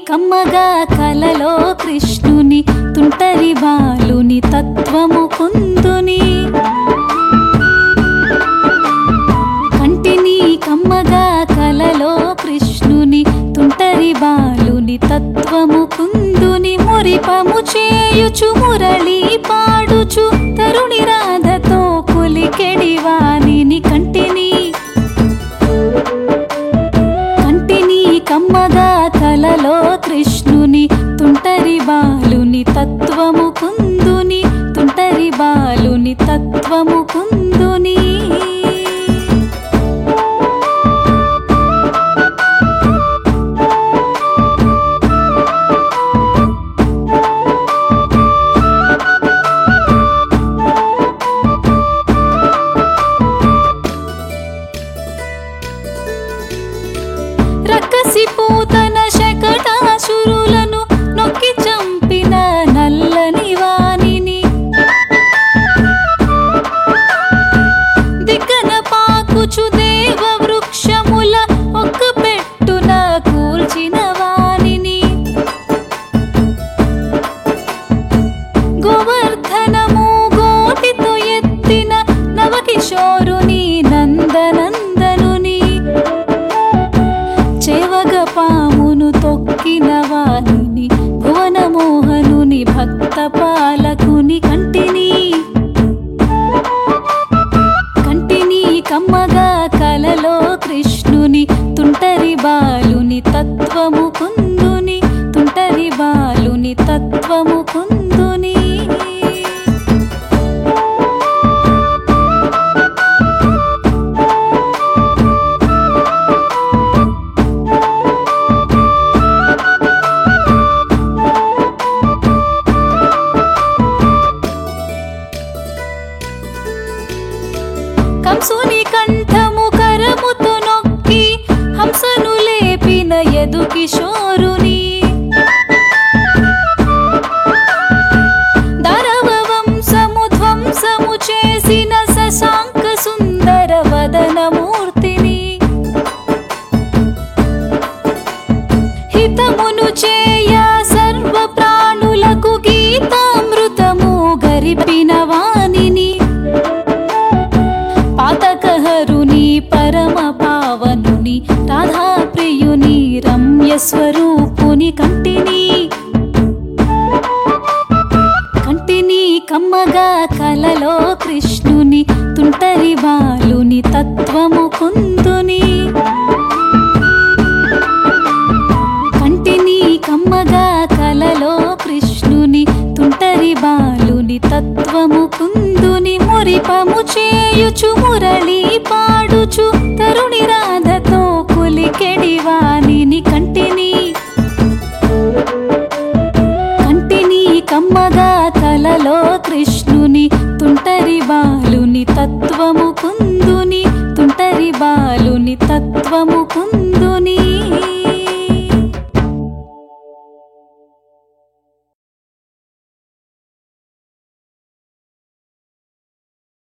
కమ్మగా కలలో కృష్ణుని తుంటరి బాలుని తత్వము కుందుని కంటిని కమ్మగా కలలో కృష్ణుని తుంటరి బాలుని తత్వము కుందుని మురిపము చేయుచు మురళి పాడుచు తరుణి రాధతో కులికెడి వాణిని కంటిని కంటిని కమ్మగా కలలో కృష్ణుని తుంటరి బాలుని తత్వము కుందుని తుంటరి బాలుని తత్వము కుందుని రక్కసి పూతన శకటాసురులను నొక్కి చంపిన నల్లని వాణిని దిగ్గన పాకుచు దేవ వృక్షముల ఒక్క పెట్టున కూల్చిన వాణిని గోవర్ధనము గోటితో ఎత్తిన నవకిషోరుని నందనందనుని చేవగ పామును తొక్కిన వాణిని భువనమోహనుని భక్త పాలకుని కంటిని కంటిని కమ్మగా కలలో కృష్ణుని తుంటరి బాలుని తత్వము కుందుని తుంటరి బాలుని తత్వము కుందుని కంసుని కంఠము కరముతో నొక్కి హంసను లేపిన యదు కిషోరుని దరవ వంశము ధ్వంసము చేసిన శశాంక సుందర వదనమూర్తిని హితమును చేయ సర్వ ప్రాణులకు గీతామృతము గరిపిన వాణిని పాతకహరుని పరమ పావనుని రాధాప్రియుని రమ్య స్వరూపుని కంటిని కంటిని కమ్మగా కలలో కృష్ణుని తుంటరి బాలుని తత్వము కుందుని కంటిని కమ్మగా కలలో కృష్ణుని తుంటరి బాలుని తత్వము కుందుని మురిపము చేయుచు మురళి పాడుచు తరుణి రాధతో కులికెడి వాణిని కంటిని కంటిని కమ్మగా కలలో కృష్ణుని తుంటరి బాలుని తత్వము కుందుని తుంటరి బాలుని తత్వము